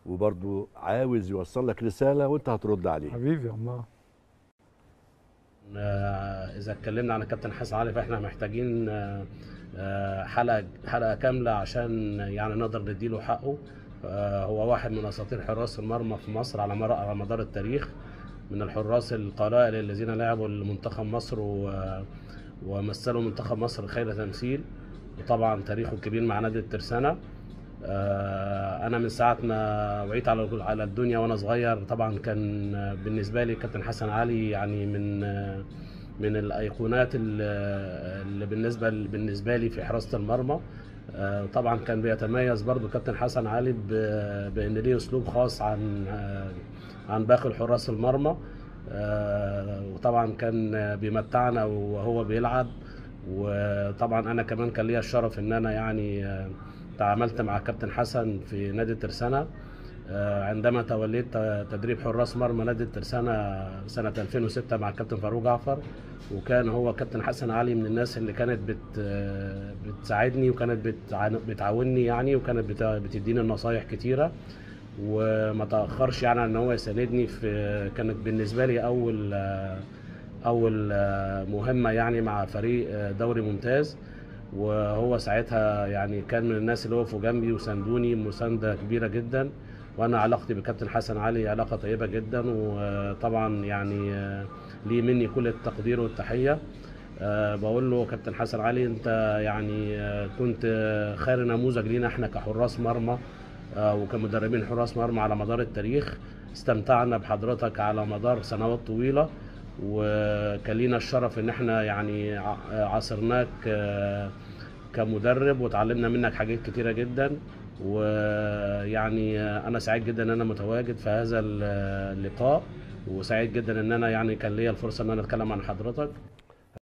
وبرضو عاوز يوصل لك رساله وانت هترد عليه حبيبي الله آه، اذا اتكلمنا عن الكابتن حسن علي فاحنا محتاجين آه، آه، حلقه حلقه كامله عشان يعني نقدر نديله حقه آه، هو واحد من اساطير حراس المرمى في مصر على مر- على مدار التاريخ من الحراس القلائل الذين لعبوا لمنتخب مصر و- ومثلوا منتخب مصر خير تمثيل وطبعا تاريخه كبير مع نادي الترسانة آه، انا من ساعه ما وعيت على على الدنيا وانا صغير طبعا كان آه، بالنسبه لي كابتن حسن علي يعني من آه، من الايقونات ال- اللي بالنسبه بالنسبه لي في حراسه المرمى آه، طبعا كان بيتميز برضو كابتن حسن علي ب- بان ليه اسلوب خاص عن آه، عن باقي الحراس المرمى آه، وطبعا كان بيمتعنا وهو بيلعب وطبعا انا كمان كان ليا الشرف ان انا يعني آه، تعاملت مع كابتن حسن في نادي الترسانة آه، عندما توليت تدريب حراس مرمى نادي الترسانة سنة 2006 مع الكابتن فاروق جعفر وكان هو كابتن حسن علي من الناس اللي كانت بت آه، بتساعدني وكانت بتعان- بتعاوني يعني وكانت بت- بتديني نصايح كتيرة وما تأخرش يعني ان هو يساندني في كانت بالنسبة لي اول آه، اول آه، مهمة يعني مع فريق آه، دوري ممتاز وهو ساعتها يعني كان من الناس اللي وقفوا جنبي وساندوني مساندة كبيرة جدا وانا علاقتي بكابتن حسن علي علاقة طيبة جدا وطبعا يعني آه، ليه مني كل التقدير والتحية أه بقول له كابتن حسن علي انت يعني آه، كنت آه، خير نموذج لينا احنا كحراس مرمى آه، وكمدربين حراس مرمى على مدار التاريخ استمتعنا بحضرتك على مدار سنوات طويلة وكان لينا الشرف ان احنا يعني ع- عاصرناك آه، كمدرب وتعلمنا منك حاجات كتيرة جدا ويعني آه، انا سعيد جدا ان انا متواجد في هذا اللقاء وسعيد جدا ان انا يعني كان ليا الفرصة ان انا اتكلم عن حضرتك